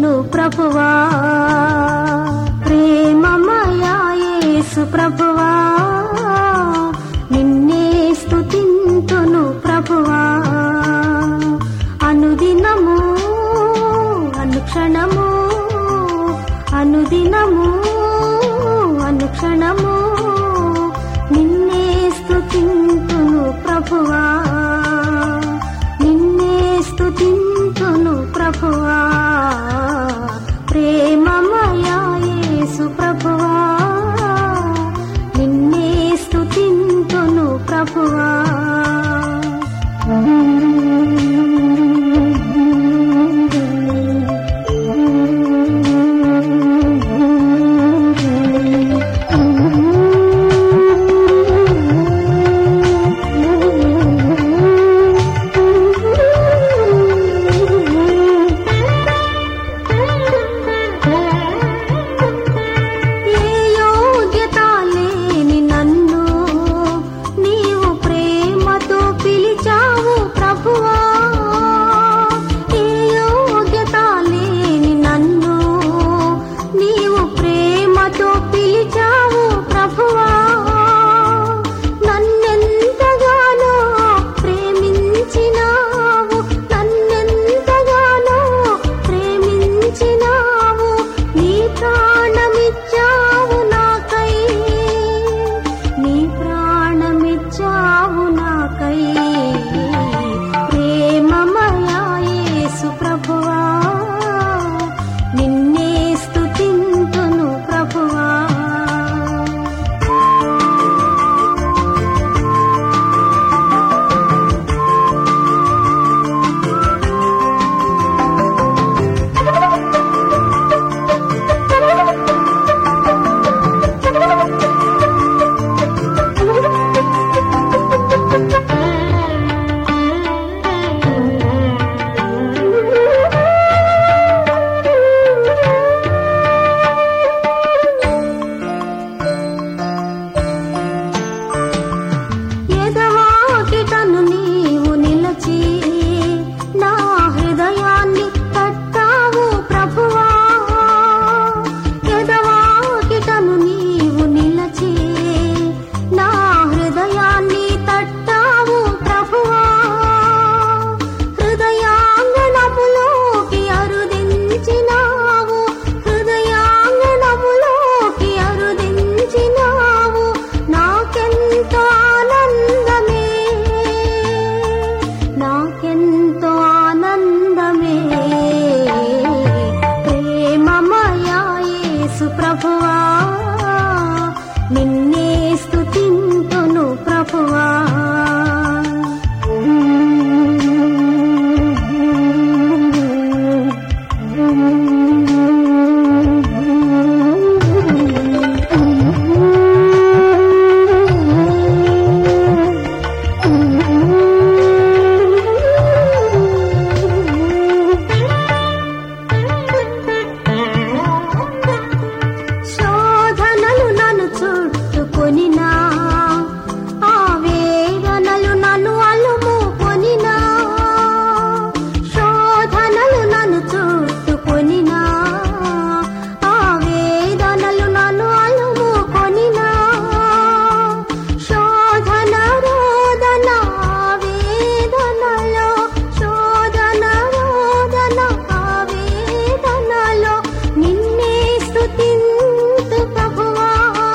స్తుతింతును ప్రభువా ప్రేమమయాయేసు ప్రభువా నిన్నే స్తుతింతును ప్రభువా అనుదినము అనుక్షణము అనుదినము అనుక్షణము నిన్నే స్తుతింతును ప్రభువా నిన్నే స్తుతింతును ప్రభువా ప్రేమమయాయేసు ప్రభువా నిన్నే స్తుతింతును ప్రభువా ఏ యోగ్యత లేని నన్ను నీవు ప్రేమతో పిలిచావు ప్రభువా ఏ యోగ్యత లేని నన్ను నీవు ప్రేమతో పిలిచావు ప్రభువా నన్నెంతగానో ప్రేమించినావు నన్నెంతగానో ప్రేమించినావు నీ ప్రాణమిచ్చావు నాకై నీ ప్రాణమిచ్చావు నాకై ప్రేమమయాయేసు ప్రభువా నిన్నే స్తుతింతును ప్రభువా ఎదవాకిటను నీవు నిలచి నా హృదయాన్ని తట్టావు ప్రభువా ఎదవాకిటను నీవు నిలచి నా హృదయాన్ని తట్టావు ప్రభువా హృదయాంగనములోకి అరుదించినావు హృదయాంగనములోకి అరుదించినావు నాకెంతో ఆనందమే నాకెంతో ఆనందమే ప్రేమమయాయేసు ప్రభువా నిన్నే స్తుతింతును ప్రభువా శోధనలు నన్ను చుట్టుకొనినా ఆ వేదనలు నన్ను అలుముకొనినా శోధనలు నన్ను చుట్టుకొనినా ఆ వేదనలు నన్ను అలుముకొనినా శోధన రోదన వేదనలో శోధన రోదన వేదనలో నిన్నే స్తుతింతు ప్రభువా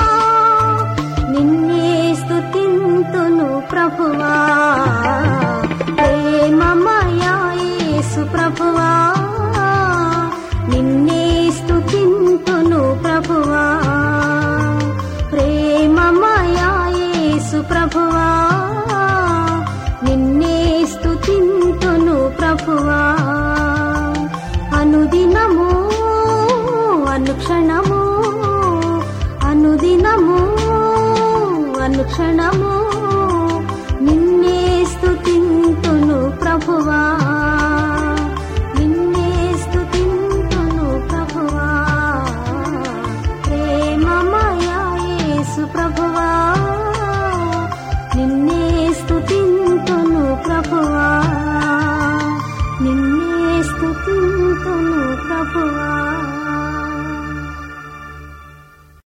నిన్నే స్తుతింతును ప్రభువా ప్రేమమయాయేసు ప్రభువా నిన్నే స్తుతింతును ప్రభువా ప్రేమమయాయేసు ప్రభువా నిన్నే స్తుతింతును ప్రభువా అనుదినము అనుక్షణము అనుదినము అనుక్షణము